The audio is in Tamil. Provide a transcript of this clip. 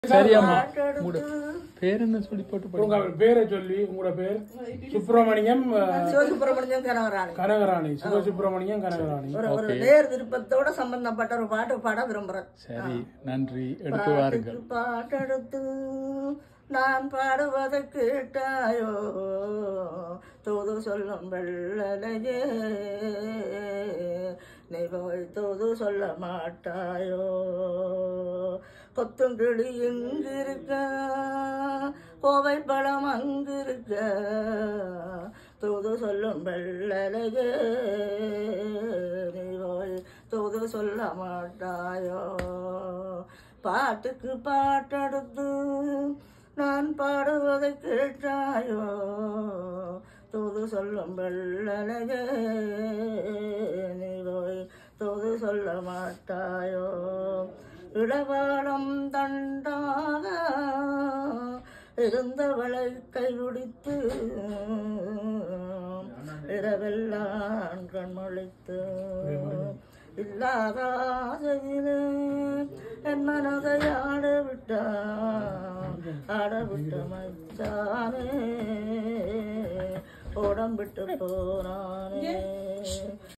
சரியாம்மா உங்களோட பேர் என்ன சொல்லி போட்டு போடுங்க உங்க பேரை சொல்லி உங்களோட பேர் சுப்பிரமணியம் அஹ், சிவசுப்பிரமணியம் கனகராணி கனகராணி சிவசுப்பிரமணியம் கனகராணி ஒரு ஒரு நேர் விருப்பத்தோட சம்பந்தப்பட்ட ஒரு பாட்டு பாட விரும்புறேன் சரி நன்றி எடுத்து வாருங்கள் பாட்டுக்கு பாட்டெடுத்து நான் பாடுவதை கேட்டாயோ தூது சொல்லும் வெள்ளலையே நீ போய் தூது சொல்ல மாட்டாயோ கொத்துங்கிளி எங்கிருக்க கோவை பழம் அங்கிருக்க தூது சொல்லும் வெள்ளலையே நீ போய் தூது சொல்ல மாட்டாயோ பாட்டுக்கு பாட்டெடுத்து நான் பாடுவதை கேட்டாயோ தூது சொல்லும் வெள்ளலையே நீ போய் தூது சொல்ல மாட்டாயோ இளவாளம் தண்டாக இருந்தவளை கைவிடித்து இரவெல்லாம் கண்மொழித்து இல்லாத ஆசையிலே என் மனதை ஆட விட்டா ஆட விட்ட மச்சானே உடம்பிட்டு போனானே